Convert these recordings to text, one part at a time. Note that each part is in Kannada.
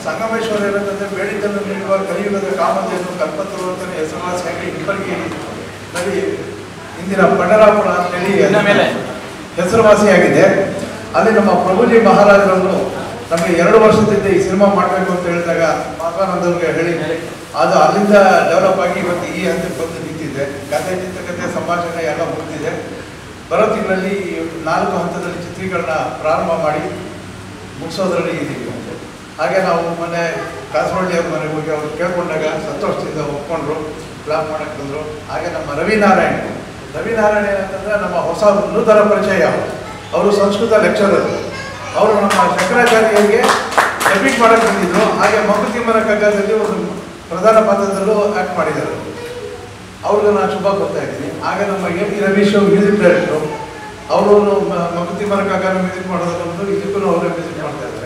ಸಂಗಮೇಶ್ವರ ಏನಂತಂದ್ರೆ ಬೇಡಿದ್ದನ್ನು ನೀಡುವ ಕಲಿಯುಗದ ಕಾಮಧೇನು ಕಲ್ಪತರುವಂತನೇ ಹೆಸರುವಾಸಿಯಾಗಿ ಇಬ್ಬರಿಗೆ ನದಿ ಇಂದಿನ ಪಂಡರಾಪುರ ಅಂತೇಳಿ ಇನ್ನ ಮೇಲೆ. ಹೆಸರುವಾಸಿಯಾಗಿದೆ ಅಲ್ಲಿ ನಮ್ಮ ಪ್ರಭುಜಿ ಮಹಾರಾಜರನ್ನು ನಮಗೆ ಎರಡು ವರ್ಷದಿಂದ ಈ ಸಿನಿಮಾ ಮಾಡಬೇಕು ಅಂತ ಹೇಳಿದಾಗ ಮಾತಾನಂದವ್ರಿಗೆ ಹೇಳಿ ಅದು ಅಲ್ಲಿಂದ ಡೆವಲಪ್ ಆಗಿ ಇವತ್ತು ಈ ಹಂತಕ್ಕೆ ಬಂದು ನಿಂತಿದೆ ಕಥೆ ಚಿತ್ರಕಥೆ ಸಂಭಾಷಣೆ ಎಲ್ಲ ಮುಗಿದಿದೆ ಬರೋ ತಿಂಗಳಲ್ಲಿ ಈ ನಾಲ್ಕು ಹಂತದಲ್ಲಿ ಚಿತ್ರೀಕರಣ ಪ್ರಾರಂಭ ಮಾಡಿ ಮುಗಿಸೋದ್ರಲ್ಲಿ ಇದ್ದೀವಿ ಹಾಗೆ ನಾವು ಮೊನ್ನೆ ಕಾಸರವಳ್ಳಿ ಅವ್ರ ಮನೆಗೆ ಹೋಗಿ ಅವ್ರು ಕೇಳ್ಕೊಂಡಾಗ ಸಂತೋಷದಿಂದ ಒಪ್ಕೊಂಡ್ರು ಪ್ಲಾನ್ ಮಾಡಕ್ಕೆ ಬಂದರು ಹಾಗೆ ನಮ್ಮ ರವಿನಾರಾಯಣ್ ರವಿನಾರಾಯಣ್ ಏನಂತಂದ್ರೆ ನಮ್ಮ ಹೊಸ ನೂತನ ಪರಿಚಯ ಅವರು ಸಂಸ್ಕೃತ ಲೆಕ್ಚರರ್ ಅವರು ನಮ್ಮ ಶಂಕರಾಚಾರ್ಯರಿಗೆ ಡೆಬ್ಯೂಟ್ ಮಾಡಕ್ಕೆ ಬಂದಿದ್ರು ಹಾಗೆ ಮಂಕುತಿಮ್ಮನ ಕಗ್ಗದಲ್ಲಿ ಒಂದು ಪ್ರಧಾನ ಪಾತ್ರದಲ್ಲೂ ಆ್ಯಕ್ಟ್ ಮಾಡಿದ್ದಾರೆ ಅವ್ರಿಗೆ ನಾನು ಶುಭ ಕೊಡ್ತಾ ಇದ್ದೀನಿ ಹಾಗೆ ನಮ್ಮ ಎ ಪಿ ರವೀಶ್ ಮ್ಯೂಸಿಕ್ ಡೈರೆಕ್ಟ್ರು ಅವರು ಮಂಕುತಿಮ್ಮನ ಕಗ್ಗನ ಮ್ಯೂಸಿಕ್ ಮಾಡೋದಕ್ಕೆ ಬಂದು ಇದಕ್ಕೂ ಅವರೇ ಮ್ಯೂಸಿಕ್ ಮಾಡ್ತಾ ಇದ್ದಾರೆ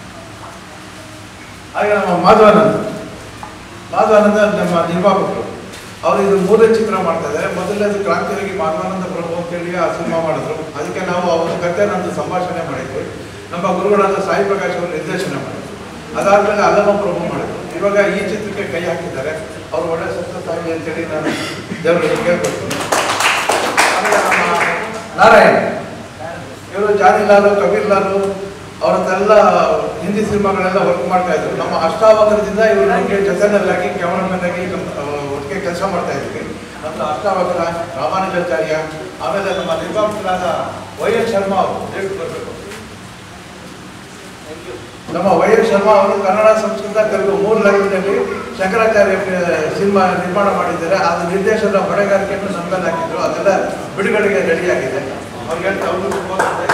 ಹಾಗೆ ನಮ್ಮ ಮಾಧವಾನಂದ್ ಮಾಧವಾನಂದ ನಮ್ಮ ನಿರ್ಮಾಪಕರು ಅವರು ಇದು ಮೂರನೇ ಚಿತ್ರ ಮಾಡ್ತಾ ಇದ್ದಾರೆ ಮೊದಲನೇದು ಕ್ರಾಂತಿಯೋಗಿ ಮಾಧವಾನಂದ ಪ್ರಭು ಅಂತೇಳಿ ಆ ಸಿನಿಮಾ ಮಾಡಿದ್ರು ಅದಕ್ಕೆ ನಾವು ಅವ್ರ ಕತೆ ನಂದು ಸಂಭಾಷಣೆ ಮಾಡಿದ್ವಿ ನಮ್ಮ ಗುರುಗಳಾದ ಸಾಯಿ ಪ್ರಕಾಶ್ ಅವರು ನಿರ್ದೇಶನ ಮಾಡಿದ್ರು ಅದಾದ್ಮೇಲೆ ಅಲ್ಲಮ ಪ್ರಭು ಮಾಡಿದ್ರು ಇವಾಗ ಈ ಚಿತ್ರಕ್ಕೆ ಕೈ ಹಾಕಿದ್ದಾರೆ ಅವರು ಒಳ್ಳೆ ಸಕ್ಸಸ್ ಆಗಲಿ ಅಂತೇಳಿ ನಾನು ದೇವರಲ್ಲಿ ಕೇಳ್ಕೊಳ್ತೀನಿ ಆಮೇಲೆ ನಮ್ಮ ನಾರಾಯಣ್ ಇವರು ಜಾನಿ ಲಾಲು ಕಬೀರ್ ಲಾಲು ಅವರನ್ನೆಲ್ಲ ಹಿಂದಿ ಸಿನಿಮಾಗಳೆಲ್ಲ ವರ್ಕ್ ಮಾಡ್ತಾ ಇದ್ರು ನಮ್ಮ ಅಷ್ಟಾವಕರದಿಂದ ಇವರು ನಮಗೆ ಜೊತೆನಲ್ಲಾಗಿ ಕ್ಯಾಮರಾಮನ್ ಆಗಿ ನಮ್ಮ- ಆ, ಒಟ್ಟಿಗೆ ಕೆಲಸ ಮಾಡ್ತಾ ಇದ್ವಿ ನಮ್ಮ ಅಷ್ಟಾವಕರ ರಾಮಾನುಜಾಚಾರ್ಯ ಆಮೇಲೆ ನಮ್ಮ ನಿರ್ಮಾಪಕರಾದ ವೈ ಎಸ್ ಶರ್ಮಾ ಅವರು ದಯವಿಟ್ಟು ಬರ್ಬೇಕು. ನಮ್ಮ ವೈ ಎಸ್ ಶರ್ಮಾ ಅವರು ಕನ್ನಡ ಸಂಸ್ಕೃತ ತೆಲುಗು ಮೂರು ಲ್ಯಾಂಗ್ವೇಜಲ್ಲಿ ಶಂಕರಾಚಾರ್ಯ ಸಿನಿಮಾ ನಿರ್ಮಾಣ ಮಾಡಿದ್ದಾರೆ ಅದು ನಿರ್ದೇಶನ ಹೊಣೆಗಾರಿಕೆಯನ್ನು ನಮ್ಮಲ್ಲಿ ಹಾಕಿದ್ರು ಅದೆಲ್ಲ ಬಿಡುಗಡೆಗೆ ರೆಡಿಯಾಗಿದೆ ಅವ್ರಿಗೆ ಹೇಳ್ತಾ ಅವರು ತುಂಬ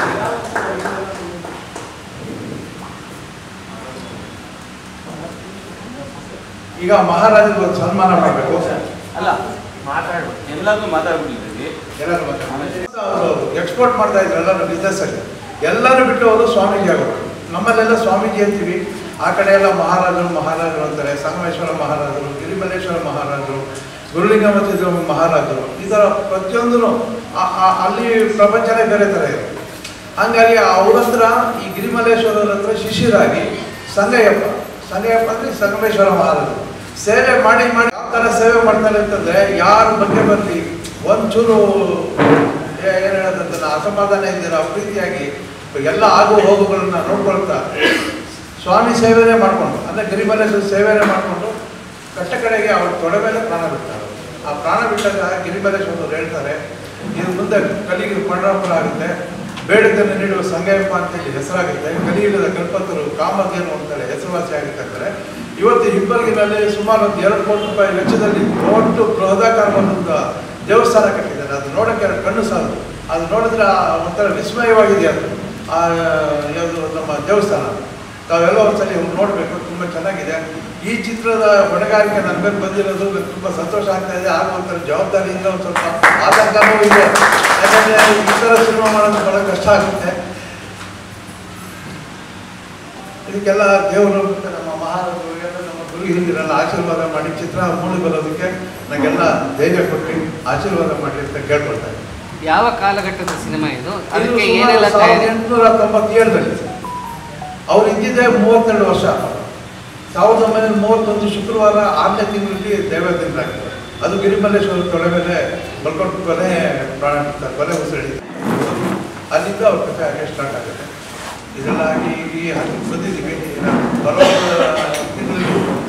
ಈಗ ಮಹಾರಾಜರಿಗೆ ಒಂದು ಸನ್ಮಾನ ಮಾಡಬೇಕು ಅಲ್ಲ ಮಾತಾಡ್ಬೇಕು ಎಲ್ಲದೂ ಮಾತಾಡ್ಬಿಟ್ಟಿದ್ದೀವಿ ಎಲ್ಲರೂ ಅವರು ಎಕ್ಸ್ಪೋರ್ಟ್ ಮಾಡ್ತಾ ಇದ್ರು ಎಲ್ಲರೂ ಬಿಸ್ನೆಸ್ ಅಲ್ಲಿ ಎಲ್ಲರೂ ಬಿಟ್ಟು ಅವರು ಸ್ವಾಮೀಜಿ ಆಗೋರು ನಮ್ಮಲ್ಲೆಲ್ಲ ಸ್ವಾಮೀಜಿ ಅಂತೀವಿ ಆ ಕಡೆ ಎಲ್ಲ ಮಹಾರಾಜರು ಮಹಾರಾಜರು ಅಂತಾರೆ ಸಂಗಮೇಶ್ವರ ಮಹಾರಾಜರು ಗಿರಿಮಲ್ಲೇಶ್ವರ ಮಹಾರಾಜರು ಗುರುಲಿಂಗಮತಿದ್ರು ಮಹಾರಾಜರು ಈ ಥರ ಪ್ರತಿಯೊಂದು ಅಲ್ಲಿ ಪ್ರಪಂಚನೇ ಬೇರೆ ಥರ ಇದೆ ಹಂಗಾಗಿ ಅವ್ರ ಹತ್ರ ಈ ಗಿರಿಮಲ್ಲೇಶ್ವರರ ಹತ್ರ ಶಿಷ್ಯರಾಗಿ ಸಂಗಯ್ಯಪ್ಪ ಸಂಗಯ್ಯಪ್ಪ ಅಂದ್ರೆ ಸಂಗಮೇಶ್ವರ ಮಹಾರಾಜರು ಸೇವೆ ಮಾಡಿ ಮಾಡಿ ಯಾವ ಥರ ಸೇವೆ ಮಾಡ್ತಾರೆ ಅಂತಂದ್ರೆ ಯಾರ ಬಗ್ಗೆ ಬರಲಿ ಒಂಚೂರು ಏ- ಏನ್ ಹೇಳೋದಂತ ಅಸಮಾಧಾನ ಇದ್ದೀರ ಪ್ರೀತಿಯಾಗಿ ಎಲ್ಲ ಆಗು ಹೋಗುಗಳನ್ನ ನೋಡ್ಕೊಳ್ತಾ ಸ್ವಾಮಿ ಸೇವೆನೇ ಮಾಡ್ಕೊಂಡು ಅಂದ್ರೆ ಗಿರಿಮಲ್ಲೇಶ್ವರ ಸೇವೆನೇ ಮಾಡ್ಕೊಂಡು ಕಟ್ಟ ಕಡೆಗೆ ಅವ್ರ ತೊಡೆ ಮೇಲೆ ಪ್ರಾಣ ಬಿಡ್ತಾರೆ ಆ ಪ್ರಾಣ ಬಿಟ್ಟಾಗ ಗಿರಿಮಲ್ಲೇಶ್ವರರು ಹೇಳ್ತಾರೆ ಇದು ಮುಂದೆ ಕಲಿಗೆ ಪಂಡರಾಪುರ ಆಗುತ್ತೆ ಬೇಡದನ್ನು ನೀಡುವ ಸಂಗಯಪ್ಪ ಅಂತೇಳಿ ಹೆಸರಾಗುತ್ತೆ ಕಲಿಯುಗದ ಕಲ್ಪತರು ಕಾಮಧೇನು ಅಂತೇಳಿ ಹೆಸರುವಾಸಿ ಆಗುತ್ತೆ ಅಂತಾರೆ ಇವತ್ತು ಹಿಬ್ಬರ್ಗಿನಲ್ಲಿ ಸುಮಾರು ಒಂದು ಎರಡು ಕೋಟಿ ರೂಪಾಯಿ ವೆಚ್ಚದಲ್ಲಿ ದೊಡ್ಡ ಬೃಹದಾಕಾರವಾದ ಒಂದು ದೇವಸ್ಥಾನ ಕಟ್ಟಿದ್ದಾರೆ ಅದು ನೋಡೋಕ್ಕೆ ಎರಡು ಕಣ್ಣು ಸಾಲದು ಅದು ನೋಡಿದ್ರೆ ಆ ಒಂಥರ ವಿಸ್ಮಯವಾಗಿದೆ ಅದು ಆ ಯಾವುದು ನಮ್ಮ ದೇವಸ್ಥಾನ ತಾವೆಲ್ಲ ಒಂದ್ಸಲಿ ಹೋಗಿ ನೋಡಬೇಕು ತುಂಬ ಚೆನ್ನಾಗಿದೆ ಈ ಚಿತ್ರದ ಹೊಣೆಗಾರಿಕೆ ನನ್ನ ಮೇಲೆ ಬಂದಿರೋದು ನಂಗೆ ತುಂಬ ಸಂತೋಷ ಆಗ್ತಾ ಇದೆ ಹಾಗೂ ಒಂಥರ ಜವಾಬ್ದಾರಿಯಿಂದ ಒಂದು ಸ್ವಲ್ಪ ಆತಂಕನೂ ಇದೆ ಯಾಕಂದರೆ ಈ ಥರ ಸಿನಿಮಾ ಮಾಡೋದು ಭಾಳ ಕಷ್ಟ ಆಗುತ್ತೆ ಇದಕ್ಕೆಲ್ಲ ದೇವರು ಮತ್ತು ನಮ್ಮ ಮಹಾರಾಜರು ಎಲ್ಲ ನಮ್ಮ ಗುರು ಹಿರಿಯರೆಲ್ಲ ಆಶೀರ್ವಾದ ಮಾಡಿ ಚಿತ್ರ ಮೂಡಿ ಬರೋದಕ್ಕೆ ನನಗೆಲ್ಲ ಧೈರ್ಯ ಕೊಟ್ಟು ಆಶೀರ್ವಾದ ಮಾಡಿ ಅಂತ ಕೇಳ್ಕೊಳ್ತಾ ಇದ್ದೀನಿ ಯಾವ ಕಾಲಘಟ್ಟದ ಸಿನಿಮಾ ಇದು ಇದು ಅದಕ್ಕೆ ಸುಮಾರು ಏನೆಲ್ಲ ಸಾವಿರದ ತಯಾರಿ ಎಂಟುನೂರ ತೊಂಬತ್ತೇಳರಲ್ಲಿ ಅವ್ರು ಇದ್ದಿದ್ದೇ ಮೂವತ್ತೆರಡು ವರ್ಷ ಸಾವಿರದ ಒಂಬೈನೂರ ಮೂವತ್ತೊಂದು ಶುಕ್ರವಾರ ಆರನೇ ತಿಂಗಳಲ್ಲಿ ದೈವದಿಂದಾಗಿದೆ ಅದು ಗಿರಿಮಲ್ಲೇಶ್ವರ ತೊಳೆ ಮೇಲೆ ಮಲ್ಕೊಂಡು ಕೊನೆ ಪ್ರಾಣ ಬಿಡ್ತಾರೆ ಕೊನೆ ಉಸಿರು ಅಲ್ಲಿಂದ ಅವ್ರ ಕಥೆ ಹಾಗೆ ಸ್ಟಾರ್ಟ್ ಆಗುತ್ತೆ ಇದೆಲ್ಲ ಆಗಿ ಈ ಹಂತಕ್ಕೆ ಬಂದಿದ್ದೀವಿ ಇನ್ನು ಬರೋ ತಿಂಗಳಲ್ಲಿ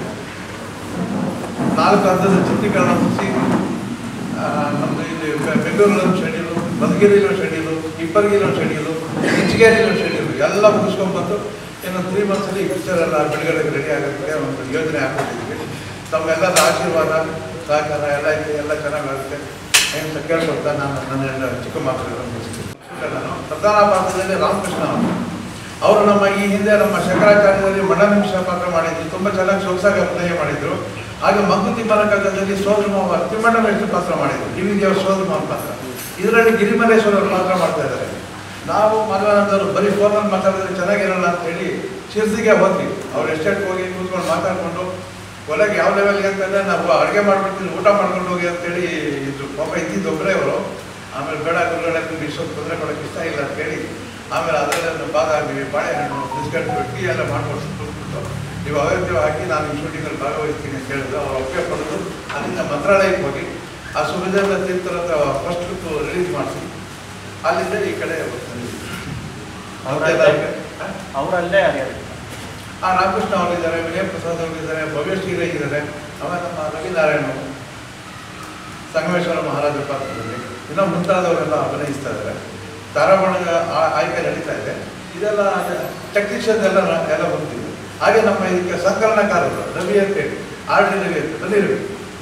ನಾಲ್ಕು ಹಂತದ ಚಿತ್ರೀಕರಣ ಮುಗಿಸಿ ನಮ್ಮದು ಇಲ್ಲಿ ಬೆ- ಬೆಂಗಳೂರಲ್ಲಿ ಶೆಡ್ಯೂಲು ಮಧುಗಿರಿలో ಶೆಡ್ಯೂಲು ಇಬ್ಬರಿಗಿರೋ ಶೆಡ್ಯೂಲು ಇಂಚಿಗೇರಿలో ಶೆಡ್ಯೂಲು ಎಲ್ಲ ಮುಗಿಸ್ಕೊಂಡ್ಬಂದು ಇನ್ನೊಂದು ತ್ರೀ ಮಂತ್ಸಲ್ಲಿ ಈ ಪಿಕ್ಚರ್ ಎಲ್ಲ ಬಿಡುಗಡೆಗೆ ರೆಡಿ ಆಗುತ್ತೆ ಒಂದು ಯೋಜನೆ ಹಾಕೊಂಡಿದ್ದೀವಿ ತಮ್ಮೆಲ್ಲರ ಆಶೀರ್ವಾದ ಸಹಕಾರ ಎಲ್ಲ ಇದೆ ಎಲ್ಲ ಚೆನ್ನಾಗಾಗುತ್ತೆ ಅಂತ ಕೇಳ್ಕೊಳ್ತಾ ನಾನು ನನ್ನ ಚಿಕ್ಕ ಮಾತುಗಳನ್ನು ಮುಗಿಸ್ತೀನಿ ನಾನು ಪ್ರಧಾನ ಪಾತ್ರದಲ್ಲಿ ರಾಮಕೃಷ್ಣ ಅವರು ಅವರು ನಮ್ಮ ಈ ಹಿಂದೆ ನಮ್ಮ ಶಂಕರಾಚಾರ್ಯದಲ್ಲಿ ಮಣ್ಣನಿಮಿಷ ಪಾತ್ರ ಮಾಡಿದ್ರು ತುಂಬ ಚೆನ್ನಾಗಿ ಸೊಗಸಾಗಿ ಅಭಿನಯ ಮಾಡಿದ್ರು ಹಾಗೆ ಮಂಕುತಿಮ್ಮನ ಕಗ್ಗದಲ್ಲಿ ಸೋದರಮಾವ ತಿಮ್ಮಣ್ಣ ಮೇಷ್ಟ್ರ ಪಾತ್ರ ಮಾಡಿದ್ರು ಡಿ ವಿ ದೇವ್ರ ಸೋದರಮಾವ ಪಾತ್ರ ಇದರಲ್ಲಿ ಗಿರಿಮಲ್ಲೇಶ್ವರರ ಪಾತ್ರ ಮಾಡ್ತಾ ಇದ್ದಾರೆ ನಾವು ಮನವಾನಂದರು ಬರೀ ಫೋನಲ್ಲಿ ಮಾತಾಡಿದ್ರೆ ಚೆನ್ನಾಗಿರಲ್ಲ ಅಂತ ಹೇಳಿ ಶಿರ್ಸಿಗೆ ಹೋದ್ವಿ ಅವ್ರ ಎಸ್ಟೇಟ್ಗೆ ಹೋಗಿ ಕೂತ್ಕೊಂಡು ಮಾತಾಡ್ಕೊಂಡು ಕೊಲೆಗೆ ಯಾವ ಲೆವೆಲ್ಗೆ ಅಂತಂದ್ರೆ ನಾವು ಅಡುಗೆ ಮಾಡ್ಬಿಡ್ತೀವಿ ಊಟ ಮಾಡ್ಕೊಂಡು ಹೋಗಿ ಅಂತೇಳಿ ಇದ್ರು ಪಾಪ ಇದ್ದಿದ್ದು ಒಬ್ಬರೇ ಅವರು ಆಮೇಲೆ ಬೇಡ ಗುರುಗಳೇ ನಿಮ್ಗೆ ಇಷ್ಟೊಂದು ತೊಂದರೆ ಕೊಡೋಕ್ಕೆ ಇಷ್ಟ ಇಲ್ಲ ಅಂತ ಹೇಳಿ ಆಮೇಲೆ ಅದರಲ್ಲೇ ಬಾದಾಮಿ ಬಾಳೆಹಣ್ಣು ಬಿಸ್ಕಟ್ ಟೀ ಎಲ್ಲ ಮಾಡ್ಕೊಂಡು ಬಿಟ್ಟು ನೀವು ಅಗತ್ಯ ಹಾಕಿ ನಾನು ಈ ಶೂಟಿಂಗಲ್ಲಿ ಭಾಗವಹಿಸ್ತೀನಿ ಅಂತ ಹೇಳಿದ್ರು ಅವ್ರು ಒಪ್ಪಿಗೆ ಪಡೆದು ಅಲ್ಲಿಂದ ಮಂತ್ರಾಲಯಕ್ಕೆ ಹೋಗಿ ಆ ಸುಭದೇಂದ್ರ ತೀರ್ಥರ ಹತ್ರ ಫಸ್ಟ್ ಲುಕ್ ರಿಲೀಸ್ ಮಾಡಿಸಿ ಅಲ್ಲಿಂದ ಈ ಕಡೆ ಬಂದಿದ್ದೀವಿ. ಅವ್ರದ್ದೆಲ್ಲ ಈಗ- ಹ? ಅವರಲ್ಲೇ ಆಗ್ಯಾರ ಆ ರಾಮಕೃಷ್ಣ ಅವರಿದ್ದಾರೆ ವಿಜಯ ಪ್ರಸಾದ್ ಅವರಿದ್ದಾರೆ ಭವ್ಯ ಶ್ರೀರೈ ಇದ್ದಾರೆ ಆಮೇಲೆ ನಮ್ಮ ರವಿನಾರಾಯಣ ಅವರು, ಸಂಗಮೇಶ್ವರ ಮಹಾರಾಜರ ಪಾತ್ರದಲ್ಲಿ ಇನ್ನೂ ಮುಂತಾದವರೆಲ್ಲ ಅಭಿನಯಿಸ್ತಾ ಇದ್ದಾರೆ ಧಾರಾವಾಹಿಯ ಆ- ಆಯ್ಕೆ ನಡೀತಾ ಇದೆ ಇದೆಲ್ಲ ಟೆಕ್ನಿಷಿಯನ್ಸ್ ಎಲ್ಲ ನ- ಎಲ್ಲ ಬರ್ತಿದೆ ಹಾಗೆ ನಮ್ಮ ಇದಕ್ಕೆ ಸಂಕಲನಕಾರರು ರವಿ ಅಂತ ಹೇಳಿ ಆರ್ ಡಿ ರವಿ ಅಂತ ಬನ್ನಿ ರವಿ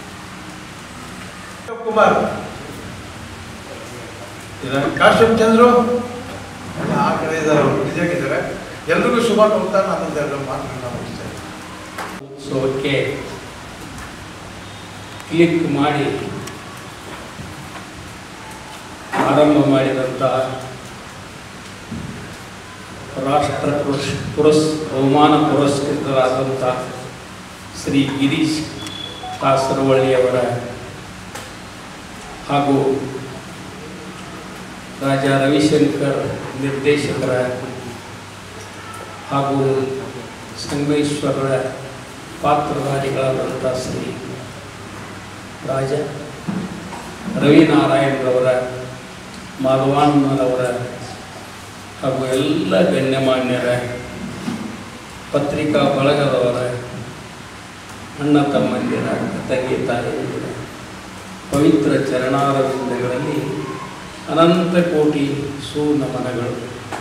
ಕುಮಾರ್ ಇದ್ದಾರೆ ಕಾಶ್ಯಪ್ ಚಂದ್ರು ಆ ಕಡೆ ಇದ್ದಾರೆ ಅವರು ನಿಜಾಗಿದ್ದಾರೆ ಎಲ್ರಿಗೂ ಶುಭ ಕೊಡ್ತಾ ನಾನು ಎರಡು ಮಾತುಗಳನ್ನ ಮುಗಿಸ್ತೇನೆ ಉತ್ಸವಕ್ಕೆ ಕ್ಲಿಕ್ ಮಾಡಿ ಆರಂಭ ಮಾಡಿದಂಥ ರಾಷ್ಟ್ರ ಪುರಸ್ ಪುರಸ್ ಬಹುಮಾನ ಪುರಸ್ಕೃತರಾದಂಥ ಶ್ರೀ ಗಿರೀಶ್ ಕಾಸರವಳ್ಳಿಯವರ ಹಾಗೂ ರಾಜಾ ರವಿಶಂಕರ್ ನಿರ್ದೇಶಕರ ಹಾಗೂ ಸಂಗಮೇಶ್ವರರ ಪಾತ್ರಧಾರಿಗಳಾದಂಥ ಶ್ರೀ ರಾಜ ರವಿನಾರಾಯಣರವರ ಮಾಧವಾನಂದರವರ ಹಾಗೂ ಎಲ್ಲ ಗಣ್ಯಮಾನ್ಯರ ಪತ್ರಿಕಾ ಬಳಗದವರ ಅಣ್ಣ ತಮ್ಮಂದಿರ ತಂಗಿ ತಾಯಿಯರ ಪವಿತ್ರ ಚರಣಾರವಿಂದಗಳಲ್ಲಿ ಅನಂತ ಕೋಟಿ ಸುನಮನಗಳು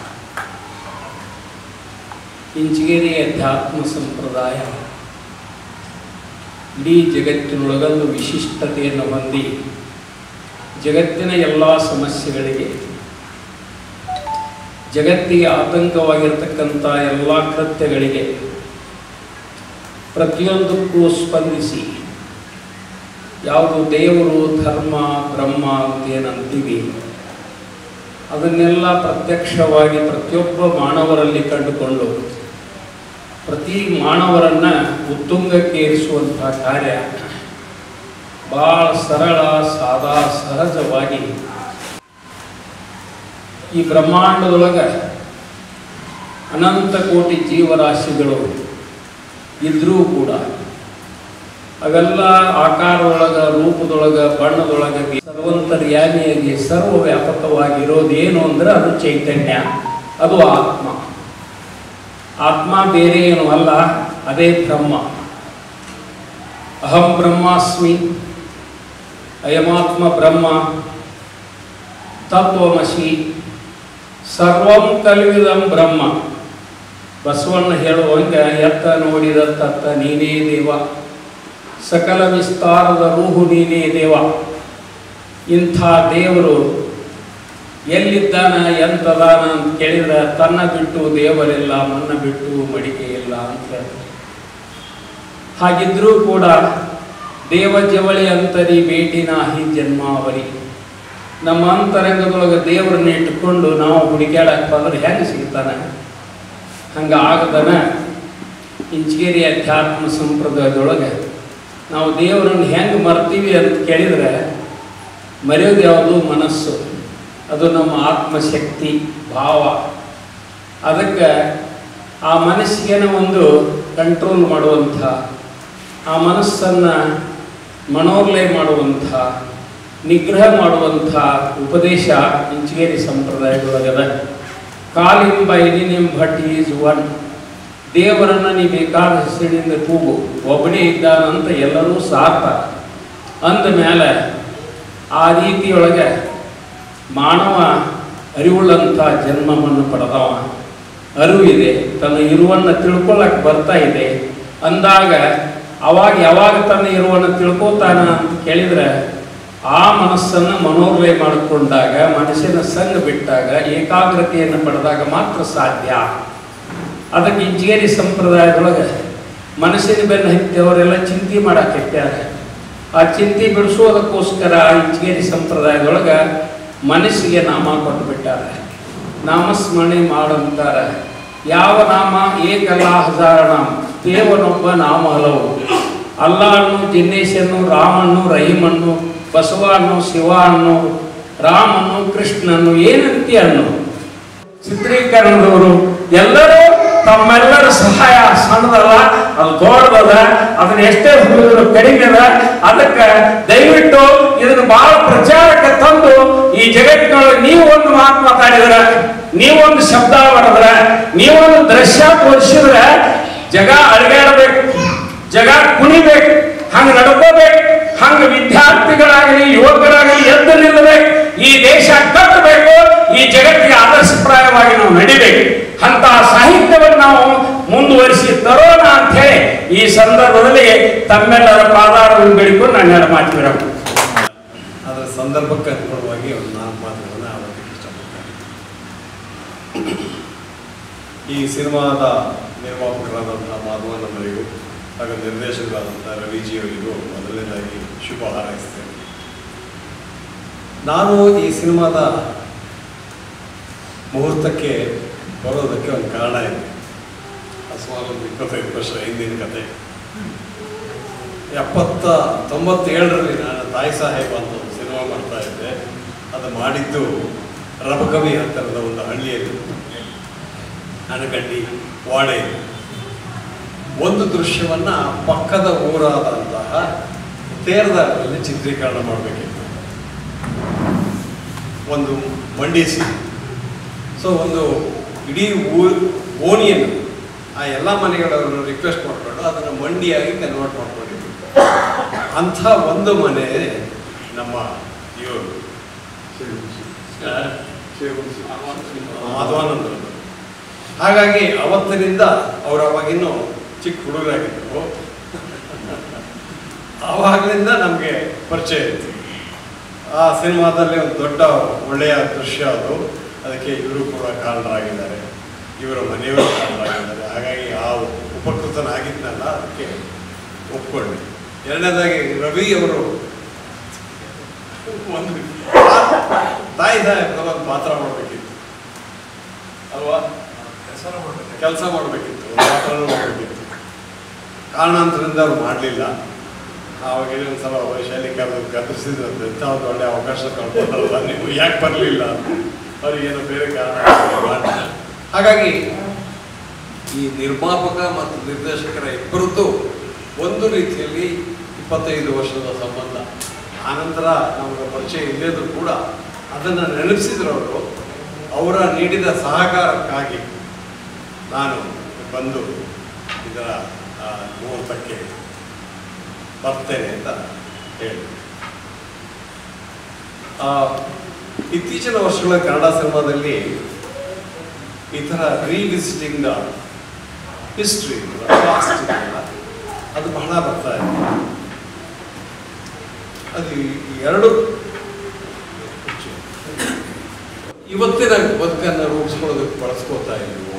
ಇಂಚಿಗೇರಿ ಅಧ್ಯಾತ್ಮ ಸಂಪ್ರದಾಯ ಇಡೀ ಜಗತ್ತಿನೊಳಗೊಂದು ವಿಶಿಷ್ಟತೆಯನ್ನು ಹೊಂದಿ ಜಗತ್ತಿನ ಎಲ್ಲ ಸಮಸ್ಯೆಗಳಿಗೆ ಜಗತ್ತಿಗೆ ಆತಂಕವಾಗಿರ್ತಕ್ಕಂಥ ಎಲ್ಲ ಕೃತ್ಯಗಳಿಗೆ ಪ್ರತಿಯೊಂದಕ್ಕೂ ಸ್ಪಂದಿಸಿ ಯಾವುದು ದೇವರು ಧರ್ಮ ಬ್ರಹ್ಮ ಅಂತೇನಂತೀವಿ ಅದನ್ನೆಲ್ಲ ಪ್ರತ್ಯಕ್ಷವಾಗಿ ಪ್ರತಿಯೊಬ್ಬ ಮಾನವರಲ್ಲಿ ಕಂಡುಕೊಂಡು ಪ್ರತಿ ಮಾನವರನ್ನ ಉತ್ತುಂಗಕ್ಕೆ ಏರಿಸುವಂತಹ ಕಾರ್ಯ ಬಹಳ ಸರಳ ಸಾದಾ ಸಹಜವಾಗಿ ಈ ಬ್ರಹ್ಮಾಂಡದೊಳಗೆ ಅನಂತ ಕೋಟಿ ಜೀವರಾಶಿಗಳು ಇದ್ರೂ ಕೂಡ ಅವೆಲ್ಲ ಆಕಾರದೊಳಗ ರೂಪದೊಳಗ ಬಣ್ಣದೊಳಗ ಸರ್ವಂತರ್ಯಾಮಿಯಾಗಿ ಸರ್ವವ್ಯಾಪಕವಾಗಿರೋದೇನು ಅಂದ್ರೆ ಅದು ಚೈತನ್ಯ ಅದು ಆತ್ಮ ಆತ್ಮ ಬೇರೆ ಏನು ಅಲ್ಲ ಅದೇ ಬ್ರಹ್ಮ ಅಹಂ ಬ್ರಹ್ಮಾಸ್ಮಿ ಅಯಮಾತ್ಮ ಬ್ರಹ್ಮ ತತ್ವಮಸಿ ಸರ್ವಂ ಕಲ್ವಿದಂ ಬ್ರಹ್ಮ ಬಸವಣ್ಣ ಹೇಳುವಂಗ ಎತ್ತ ನೋಡಿದ ತತ್ತ ನೀನೇ ದೇವ ಸಕಲ ವಿಸ್ತಾರದ ರೂಹು ನೀನೇ ದೇವ ಇಂಥ ದೇವರು ಎಲ್ಲಿದ್ದಾನ ಎಂತದಾನ ಅಂತ ಕೇಳಿದ್ರೆ ತನ್ನ ಬಿಟ್ಟು ದೇವರಿಲ್ಲ ಮನ್ನ ಬಿಟ್ಟು ಮಡಿಕೆ ಇಲ್ಲ ಅಂತ ಹೇಳ್ತಾರೆ ಹಾಗಿದ್ರೂ ಕೂಡ ದೇವ ಜವಳಿ ಅಂತರಿ ಭೇಟಿ ನಾಹಿ ಜನ್ಮಾವರಿ ನಮ್ಮ ಅಂತರಂಗದೊಳಗೆ ದೇವರನ್ನ ಇಟ್ಟುಕೊಂಡು ನಾವು ಹುಡುಕ್ಯಾಡಕ್ಕೆ ಬಂದ್ರೆ ಹೆಂಗೆ ಸಿಗ್ತಾನೆ ಹಂಗೆ ಆಗದನ ಇಂಚಗೇರಿ ಅಧ್ಯಾತ್ಮ ಸಂಪ್ರದಾಯದೊಳಗೆ ನಾವು ದೇವರನ್ನು ಹೆಂಗೆ ಮರ್ತೀವಿ ಅಂತ ಕೇಳಿದರೆ ಮರೆಯೋದು ಯಾವುದು ಮನಸ್ಸು ಅದು ನಮ್ಮ ಆತ್ಮಶಕ್ತಿ ಭಾವ ಅದಕ್ಕೆ ಆ ಮನಸ್ಸಿಗೆನ ಒಂದು ಕಂಟ್ರೋಲ್ ಮಾಡುವಂಥ ಆ ಮನಸ್ಸನ್ನು ಮನೋರ್ಲಯ ಮಾಡುವಂಥ ನಿಗ್ರಹ ಮಾಡುವಂಥ ಉಪದೇಶ ಇಂಚಗೇರಿ ಸಂಪ್ರದಾಯದೊಳಗದ ಕಾಲಿಂಬ ಇನಿನಿಂ ಭಟ್ ಈಸ್ ಒನ್ ದೇವರನ್ನು ನೀ ಬೇಕಾದ ಹೆಸರಿನಿಂದ ಕೂಗು ಒಬ್ಬನೇ ಇದ್ದಾನಂತ ಎಲ್ಲರೂ ಸಾರ್ಥ ಅಂದ ಮೇಲೆ ಆ ರೀತಿಯೊಳಗೆ ಮಾನವ ಅರಿವುಳ್ಳಂಥ ಜನ್ಮವನ್ನು ಪಡೆದವ ಅರಿವಿದೆ ತನ್ನ ಇರುವನ್ನು ತಿಳ್ಕೊಳ್ಳಕ್ಕೆ ಬರ್ತಾ ಇದೆ ಅಂದಾಗ ಅವಾಗ ಯಾವಾಗ ತನ್ನ ಇರುವನ್ನು ತಿಳ್ಕೊತಾನ ಅಂತ ಕೇಳಿದ್ರೆ ಆ ಮನಸ್ಸನ್ನು ಮನೋರ್ಲಯ ಮಾಡಿಕೊಂಡಾಗ ಮನಸ್ಸಿನ ಸಂಘ ಬಿಟ್ಟಾಗ ಏಕಾಗ್ರತೆಯನ್ನು ಪಡೆದಾಗ ಮಾತ್ರ ಸಾಧ್ಯ ಅದಕ್ಕೆ ಇಂಜಿನಿಯರಿ ಸಂಪ್ರದಾಯದೊಳಗೆ ಮನಸ್ಸಿನ ಬೆನ್ನು ಹತ್ತಿಯವರೆಲ್ಲ ಚಿಂತೆ ಮಾಡಕ್ಕೆ ಆ ಚಿಂತೆ ಬಿಡಿಸೋದಕ್ಕೋಸ್ಕರ ಇಂಜಿನಿಯರಿ ಸಂಪ್ರದಾಯದೊಳಗೆ ಮನಸ್ಸಿಗೆ ನಾಮ ಕೊಟ್ಟು ಬಿಟ್ಟಾರೆ ನಾಮಸ್ಮರಣೆ ಮಾಡಂತಾರೆ ಯಾವ ನಾಮ ಏಕಲ್ಲ ಹಜಾರ ನಾಮ ದೇವನೊಬ್ಬ ನಾಮ ಹಲವು ಅಲ್ಲಾಹನು ಜಿನ್ನೇಶನು ರಾಮನು ರಹೀಮನ್ನು ಬಸವನು ಶಿವನು ರಾಮನು ಕೃಷ್ಣನು ಏನಂತಿ ಅನ್ನು ಚಿತ್ರೀಕರಣದವರು ಎಲ್ಲರೂ ತಮ್ಮೆಲ್ಲರ ಸಹಾಯ ಸಣ್ಣದಲ್ಲ ಅದು ದೊಡ್ಡದದ ಅದನ್ನ ಎಷ್ಟೇ ಹುಡುಗರು ಕಡಿಮೆ ಅದ ಅದಕ್ಕೆ ದಯವಿಟ್ಟು ಇದನ್ನ ಬಹಳ ಪ್ರಚಾರಕ್ಕೆ ತಂದು ಈ ಜಗತ್ತಿನೊಳಗೆ ನೀವು ಒಂದು ಮಾತು ಮಾತಾಡಿದ್ರ ನೀವೊಂದು ಶಬ್ದ ಬರೆದ್ರ ನೀವೊಂದು ದೃಶ್ಯ ತೋರಿಸಿದ್ರೆ ಜಗ ಅಳಗಾಡಬೇಕು ಜಗ ಕುಣಿಬೇಕು ಹಂಗ ನಡ್ಕೋಬೇಕು ಹಂಗ ವಿದ್ಯಾರ್ಥಿಗಳಾಗಲಿ ಯುವಕರಾಗಲಿ ಎದ್ದು ನಿಲ್ಲಬೇಕು ಈ ದೇಶ ಕಟ್ಟಬೇಕು ಈ ಜಗತ್ತಿಗೆ ಆದರ್ಶಪ್ರಾಯವಾಗಿ ನಾವು ನಡಿಬೇಕು ಅಂತ ಸಾಹಿತ್ಯವನ್ನು ನಾವು ಮುಂದುವರಿಸಿ ತರೋಣ ಅಂತ ಹೇಳಿ ಈ ಸಂದರ್ಭದಲ್ಲಿ ತಮ್ಮೆಲ್ಲರ ಪಾದಾರವನ್ನು ಬೆಳಿಕೊಂಡು ನಾನು ಎರಡು ಮಾತು ಬಿಡಬೇಕು ಅದರ ಸಂದರ್ಭಕ್ಕೆ ಅನುಗುಣವಾಗಿ ಒಂದು ನಾಲ್ಕು ಮಾತುಗಳನ್ನು ಆಡೋದಕ್ಕೆ ಇಷ್ಟಪಡ್ತೇನೆ ಈ ಸಿನಿಮಾದ ನಿರ್ಮಾಪಕರಾದಂಥ ಮಾಧವನವರಿಗೂ ಹಾಗೂ ನಿರ್ದೇಶಕರಾದಂಥ ರವಿಜಿಯವರಿಗೂ ಮೊದಲನೇದಾಗಿ ಶುಭ ಹಾರೈಸ್ತೇನೆ ನಾನು ಈ ಸಿನಿಮಾದ ಮುಹೂರ್ತಕ್ಕೆ ಬರೋದಕ್ಕೆ ಒಂದು ಕಾರಣ ಇದೆ ಅದು ಸುಮಾರು ಒಂದು ಇಪ್ಪತ್ತೈದು ವರ್ಷ ಹಿಂದಿನ ಕತೆ ಎಪ್ಪತ್ತ ತೊಂಬತ್ತೇಳರಲ್ಲಿ ನಾನು ತಾಯಿ ಸಾಹೇಬ್ ಅಂತ ಒಂದು ಸಿನಿಮಾ ಮಾಡ್ತಾ ಇದ್ದೆ ಅದು ಮಾಡಿದ್ದು ರಬಕವಿ ಹತ್ತಿರದ ಒಂದು ಹಳ್ಳಿಯಲ್ಲಿ ಅನಗಂಡಿ ವಾಡೆ ಒಂದು ದೃಶ್ಯವನ್ನ ಪಕ್ಕದ ಊರಾದಂತಹ ತೇರದಾರದಲ್ಲಿ ಚಿತ್ರೀಕರಣ ಮಾಡಬೇಕಿತ್ತು ಒಂದು ಮಂಡಿಸಿ ಸೊ ಒಂದು ಇಡೀ ಊರ್ ಓಣಿಯನ್ನು ಆ ಎಲ್ಲ ಮನೆಗಳವರು ರಿಕ್ವೆಸ್ಟ್ ಮಾಡಿಕೊಂಡು ಅದನ್ನು ಮಂಡಿಯಾಗಿ ಕನ್ವರ್ಟ್ ಮಾಡ್ಕೊಂಡಿದ್ವಿ ಅಂಥ ಒಂದು ಮನೆ ನಮ್ಮ ಇವರು ಮಾಧವಾನಂದರದ್ದು ಹಾಗಾಗಿ ಅವತ್ತಿನಿಂದ ಅವರು ಅವಾಗಿನ್ನೂ ಚಿಕ್ಕ ಹುಡುಗರಾಗಿದ್ದರು ಆವಾಗಲಿಂದ ನಮಗೆ ಪರಿಚಯ ಇತ್ತು ಆ ಸಿನಿಮಾದಲ್ಲಿ ಒಂದು ದೊಡ್ಡ ಒಳ್ಳೆಯ ದೃಶ್ಯ ಅದು ಅದಕ್ಕೆ ಇವರು ಕೂಡ ಕಾರಣರಾಗಿದ್ದಾರೆ ಇವರ ಮನೆಯವರು ಕಾರಣರಾಗಿದ್ದಾರೆ ಹಾಗಾಗಿ ಆ ಉಪಕೃತನಾಗಿದ್ನಲ್ಲ ಅದಕ್ಕೆ ಒಪ್ಕೊಂಡೆ ಎರಡನೇದಾಗಿ ರವಿ ಅವರು ಒಂದು ತಾಯಿ ಸಾಹೇಬ್ರ ಒಂದು ಪಾತ್ರ ಮಾಡಬೇಕಿತ್ತು ಅಲ್ವಾ ಕೆಲಸ ಮಾಡಬೇಕಿತ್ತು ಪಾತ್ರನೂ ಮಾಡಬೇಕಿತ್ತು ಕಾರಣಾಂತರದಿಂದ ಅವ್ರು ಮಾಡಲಿಲ್ಲ ಆವಾಗ ಒಂದು ಸಲ ವೈಶಾಲಿ ಕರೆದು ಗದರಿಸಿದ್ರಂತೆ ಎಂಥ ಒಂದು ಒಳ್ಳೆ ಅವಕಾಶ ಕಳ್ಕೊಂಡ್ರಲ್ಲ ನೀವು ಯಾಕೆ ಬರಲಿಲ್ಲ ಅವ್ರಿಗೇನೋ ಬೇರೆ ಕಾರಣ ಮಾಡ್ಲಿಲ್ಲ. ಹಾಗಾಗಿ ಈ ನಿರ್ಮಾಪಕ ಮತ್ತು ನಿರ್ದೇಶಕರ ಇಬ್ಬರದ್ದು ಒಂದು ರೀತಿಯಲ್ಲಿ ಇಪ್ಪತ್ತೈದು ವರ್ಷದ ಸಂಬಂಧ ಆನಂತರ ನಮಗೆ ಪರಿಚಯ ಇಲ್ಲದ್ರು ಕೂಡ ಅದನ್ನು ನೆನಪಿಸಿದ್ರು ಅವರು ಅವರ ನೀಡಿದ ಸಹಕಾರಕ್ಕಾಗಿ ನಾನು ಬಂದು ಇದರ ಆ, ಮುಹೂರ್ತಕ್ಕೆ ಬರ್ತೇನೆ ಅಂತ ಹೇಳಿ ಆ, ಇತ್ತೀಚಿನ ವರ್ಷಗಳ ಕನ್ನಡ ಸಿನಿಮಾದಲ್ಲಿ ಈ ಥರ ರೀವಿಸಿಟಿಂಗ್ ದ ಹಿಸ್ಟ್ರಿ ಅದು ಬಹಳ ಬರ್ತಾ ಇದೆ ಅದು ಈ- ಈ ಎರಡು ಇವತ್ತಿನ ಬದುಕನ್ನು ರೂಪಿಸ್ಕೊಳ್ಳೋದಕ್ಕೆ ಬಳಸ್ಕೋತಾ ಇದ್ದೀವಿ